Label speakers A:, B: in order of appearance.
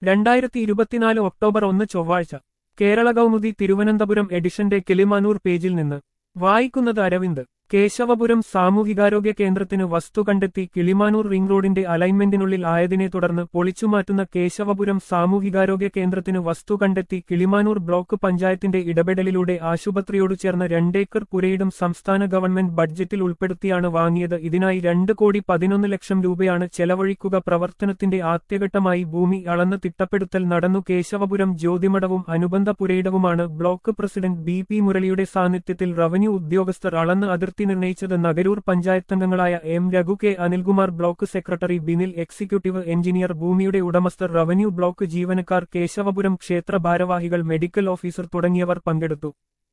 A: രണ്ടായിരത്തി ഇരുപത്തിനാല് ഒക്ടോബർ ഒന്ന് ചൊവ്വാഴ്ച കേരള കൗമുദി തിരുവനന്തപുരം എഡിഷന്റെ കിളിമാനൂർ പേജിൽ നിന്ന് വായിക്കുന്നത് അരവിന്ദ് കേശവപുരം സാമൂഹികാരോഗ്യ കേന്ദ്രത്തിന് വസ്തു കണ്ടെത്തി കിളിമാനൂർ റിംഗ് റോഡിന്റെ അലൈൻമെന്റിനുള്ളിൽ ആയതിനെ തുടർന്ന് പൊളിച്ചുമാറ്റുന്ന കേശവപുരം സാമൂഹികാരോഗ്യ കേന്ദ്രത്തിന് വസ്തു കണ്ടെത്തി കിളിമാനൂർ ബ്ലോക്ക് പഞ്ചായത്തിന്റെ ഇടപെടലിലൂടെ ആശുപത്രിയോട് ചേർന്ന് രണ്ടേക്കർ പുരയിടം സംസ്ഥാന ഗവൺമെന്റ് ബഡ്ജറ്റിൽ ഉൾപ്പെടുത്തിയാണ് വാങ്ങിയത് ഇതിനായി രണ്ട് കോടി പതിനൊന്ന് ലക്ഷം രൂപയാണ് ചെലവഴിക്കുക പ്രവർത്തനത്തിന്റെ ആദ്യഘട്ടമായി ഭൂമി അളന്ന് തിട്ടപ്പെടുത്തൽ നടന്നു കേശവപുരം ജ്യോതിമഠവും അനുബന്ധ പുരയിടവുമാണ് ബ്ലോക്ക് പ്രസിഡന്റ് ബി പി മുരളിയുടെ സാന്നിധ്യത്തിൽ റവന്യൂ ഉദ്യോഗസ്ഥർ അളന്ന് അതിർത്തി നിർണയിച്ചത് നഗരൂർ പഞ്ചായത്തംഗങ്ങളായ M Raghu K Anilkumar block secretary Binil executive engineer ഭൂമിയുടെ ഉടമസ്ഥർ റവന്യൂ ബ്ലോക്ക് ജീവനക്കാർ കേശവപുരം ക്ഷേത്ര ഭാരവാഹികൾ മെഡിക്കൽ ഓഫീസർ തുടങ്ങിയവർ പങ്കെടുത്തു